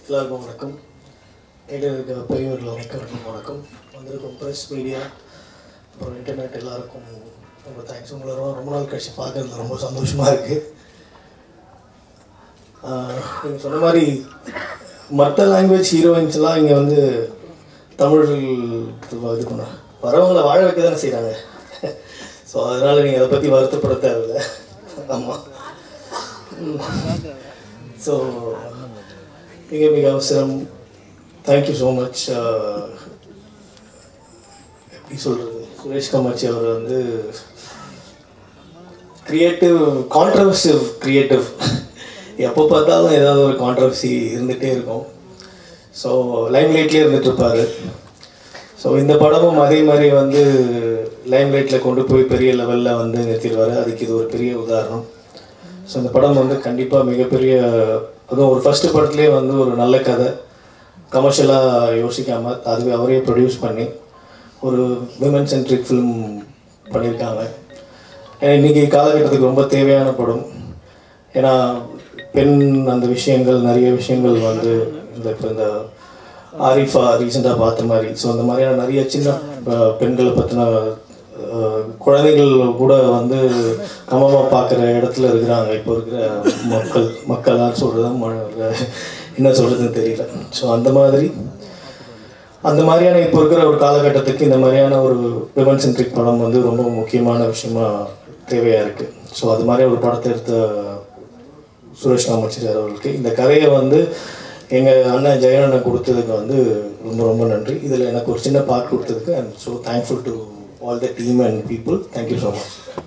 எல்லாருக்கும் வணக்கம் இடையில இருக்க பெரியவர்கள் அனைவருக்கும் வணக்கம் வந்திருக்கும் ப்ரெஸ் மீடியா அப்புறம் இன்டர்நெட் எல்லாருக்கும் ரொம்ப தேங்க்ஸ் உங்களை ரொம்ப ரொம்ப நாள் கழிச்சு பார்க்கறதுல ரொம்ப சந்தோஷமாக இருக்குது நீங்கள் சொன்ன மாதிரி மற்ற லாங்குவேஜ் ஹீரோயின்ஸ்லாம் இங்கே வந்து தமிழ் இது பண்ண வரவங்களை வாழ வைக்க தானே செய்கிறாங்க ஸோ அதனால் நீங்கள் அதை பற்றி வருத்தப்பட தேவையில்லை ஆமாம் ஸோ மிக மிக அவசரம் தேங்க்யூ ஸோ மச் எப்படி சொல்கிறது சுரேஷ் காமாட்சி அவர் வந்து கிரியேட்டிவ் கான்ட்ரவர்சிவ் கிரியேட்டிவ் எப்போ பார்த்தாலும் ஏதாவது ஒரு கான்ட்ரவர்சி இருந்துகிட்டே இருக்கும் ஸோ லைம் லைட்லேயே இருந்துட்டு இருப்பாரு ஸோ இந்த படமும் அதே மாதிரி வந்து லைம் லைட்டில் கொண்டு போய் பெரிய லெவலில் வந்து நிறுத்திடுவார் அதுக்கு இது ஒரு பெரிய உதாரணம் ஸோ இந்த படம் வந்து கண்டிப்பாக மிகப்பெரிய அதுவும் ஒரு ஃபஸ்ட்டு படத்துலேயே வந்து ஒரு நல்ல கதை கமர்ஷியலாக யோசிக்காமல் அதுவே அவரே ப்ரொடியூஸ் பண்ணி ஒரு விமன் சென்ட்ரிக் ஃபிலிம் பண்ணியிருக்காங்க ஏன்னா இன்றைக்கி காலகட்டத்துக்கு ரொம்ப தேவையான படம் ஏன்னா பெண் அந்த விஷயங்கள் நிறைய விஷயங்கள் வந்து இந்த இப்போ இந்த ஆரிஃபா ரீசெண்டாக பார்த்த மாதிரி ஸோ அந்த மாதிரியான நிறைய சின்ன அஹ், பெண்களை பற்றின குழந்தைகள் கூட வந்து கமமாக பார்க்குற இடத்துல இருக்கிறாங்க இப்போ இருக்கிற மக்கள் மக்கள்லாம் சொல்கிறது என்ன சொல்கிறதுன்னு தெரியல ஸோ அந்த மாதிரி அந்த மாதிரியான இப்போ இருக்கிற ஒரு காலகட்டத்துக்கு இந்த மாதிரியான ஒரு விமன் சென்ட்ரிக் படம் வந்து ரொம்ப முக்கியமான விஷயமா தேவையாக இருக்குது ஸோ அது மாதிரி ஒரு படத்தை எடுத்த சுரேஷ் காமச்சிரியார் அவர்களுக்கு இந்த கதையை வந்து எங்கள் அண்ணன் ஜெயனண்ணன் கொடுத்ததுக்கு வந்து ரொம்ப ரொம்ப நன்றி இதில் எனக்கு ஒரு சின்ன பார்ட் கொடுத்ததுக்கு I am so thankful to all the team and people thank you so much